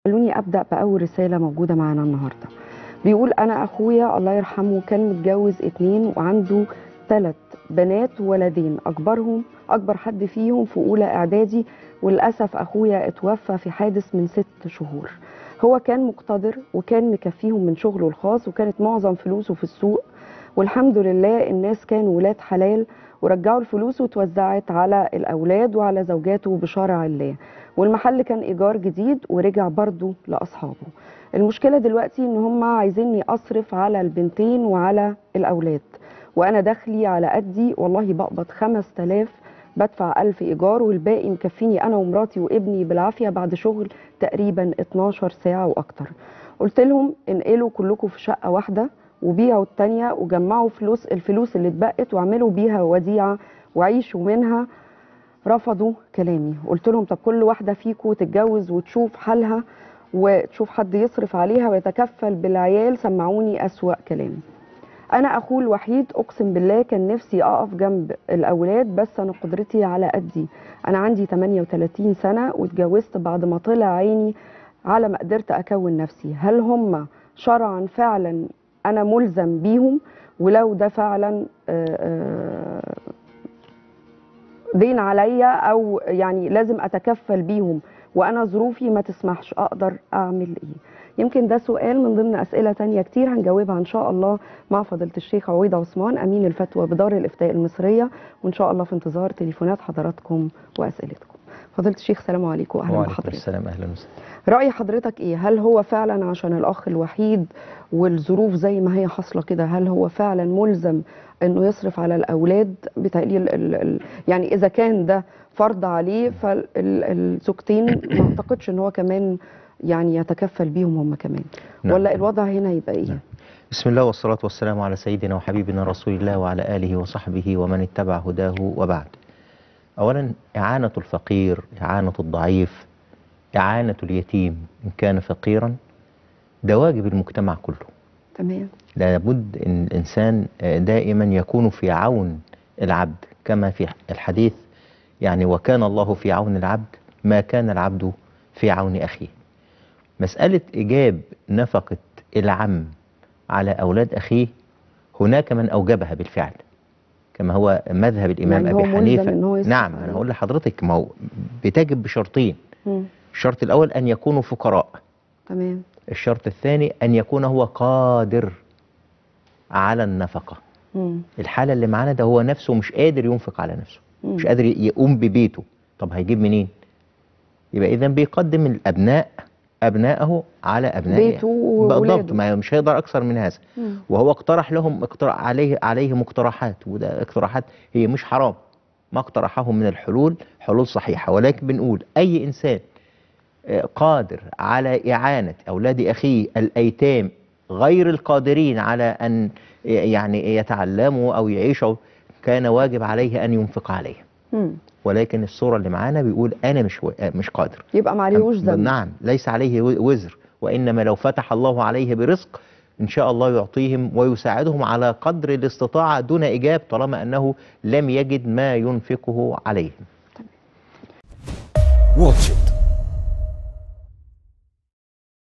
خلوني ابدا باول رساله موجوده معانا النهارده بيقول انا اخويا الله يرحمه كان متجوز اتنين وعنده ثلاث بنات وولدين اكبرهم اكبر حد فيهم في اولى اعدادي وللاسف اخويا اتوفى في حادث من ست شهور هو كان مقتدر وكان مكفيهم من شغله الخاص وكانت معظم فلوسه في السوق والحمد لله الناس كانوا ولاد حلال ورجعوا الفلوس وتوزعت على الاولاد وعلى زوجاته بشرع الله والمحل كان ايجار جديد ورجع برضه لاصحابه المشكله دلوقتي ان هم عايزيني اصرف على البنتين وعلى الاولاد وانا دخلي على قدي والله بقبض 5000 بدفع 1000 ايجار والباقي مكفيني انا ومراتي وابني بالعافيه بعد شغل تقريبا 12 ساعه واكتر قلت لهم انقلوا كلكم في شقه واحده وبيعوا التانية وجمعوا فلوس الفلوس اللي اتبقت واعملوا بيها وديعه وعيشوا منها رفضوا كلامي قلت لهم طب كل واحده فيكم تتجوز وتشوف حالها وتشوف حد يصرف عليها ويتكفل بالعيال سمعوني أسوأ كلام أنا أخوه الوحيد أقسم بالله كان نفسي أقف جنب الأولاد بس أنا قدرتي على قدي أنا عندي 38 سنة واتجوزت بعد ما طلع عيني على ما قدرت أكون نفسي هل هم شرعا فعلا أنا ملزم بيهم ولو ده فعلا دين عليا أو يعني لازم أتكفل بيهم وانا ظروفي ما تسمحش اقدر اعمل ايه يمكن ده سؤال من ضمن اسئله تانية كتير هنجاوبها ان شاء الله مع فضيله الشيخ عويضه عثمان امين الفتوى بدار الافتاء المصريه وان شاء الله في انتظار تليفونات حضراتكم واسئلتكم فضيله الشيخ سلام عليكم واهلا وعليكم بحضرتك السلام اهلا وسهلا راي حضرتك ايه هل هو فعلا عشان الاخ الوحيد والظروف زي ما هي حاصله كده هل هو فعلا ملزم انه يصرف على الاولاد بتقليل يعني اذا كان ده فرض عليه فالزوجتين ما اعتقدش ان هو كمان يعني يتكفل بيهم هم كمان نعم. ولا الوضع هنا يبقى ايه نعم. بسم الله والصلاة والسلام على سيدنا وحبيبنا رسول الله وعلى آله وصحبه ومن اتبع هداه وبعد أولا إعانة الفقير إعانة الضعيف إعانة اليتيم إن كان فقيرا ده واجب المجتمع كله تمام لابد أن الإنسان دائما يكون في عون العبد كما في الحديث يعني وكان الله في عون العبد ما كان العبد في عون أخيه مسألة إيجاب نفقة العم على أولاد أخيه هناك من أوجبها بالفعل كما هو مذهب الإمام يعني أبي هو حنيفة ملزم إن هو يصرف نعم عليه. أنا أقول لحضرتك ما هو بتجب بشرطين مم. الشرط الأول أن يكونوا فقراء تمام الشرط الثاني أن يكون هو قادر على النفقة مم. الحالة اللي معانا ده هو نفسه مش قادر ينفق على نفسه مم. مش قادر يقوم ببيته طب هيجيب منين يبقى اذا بيقدم الابناء ابنائه على ابناء بيته وولاده. بالضبط ما مش هيقدر اكثر من هذا مم. وهو اقترح لهم اقترح عليه عليه مقترحات وده اقتراحات هي مش حرام ما اقترحه من الحلول حلول صحيحه ولكن بنقول اي انسان آه، قادر على اعانه اولاد اخيه الايتام غير القادرين على ان يعني يتعلموا او يعيشوا كان واجب عليه ان ينفق عليهم مم. ولكن الصورة اللي معانا بيقول أنا مش و... مش قادر يبقى ما عليهوش ذنب نعم ليس عليه و- وزر وإنما لو فتح الله عليه برزق إن شاء الله يعطيهم ويساعدهم على قدر الاستطاعة دون إيجاب طالما أنه لم يجد ما ينفقه عليهم Watch it.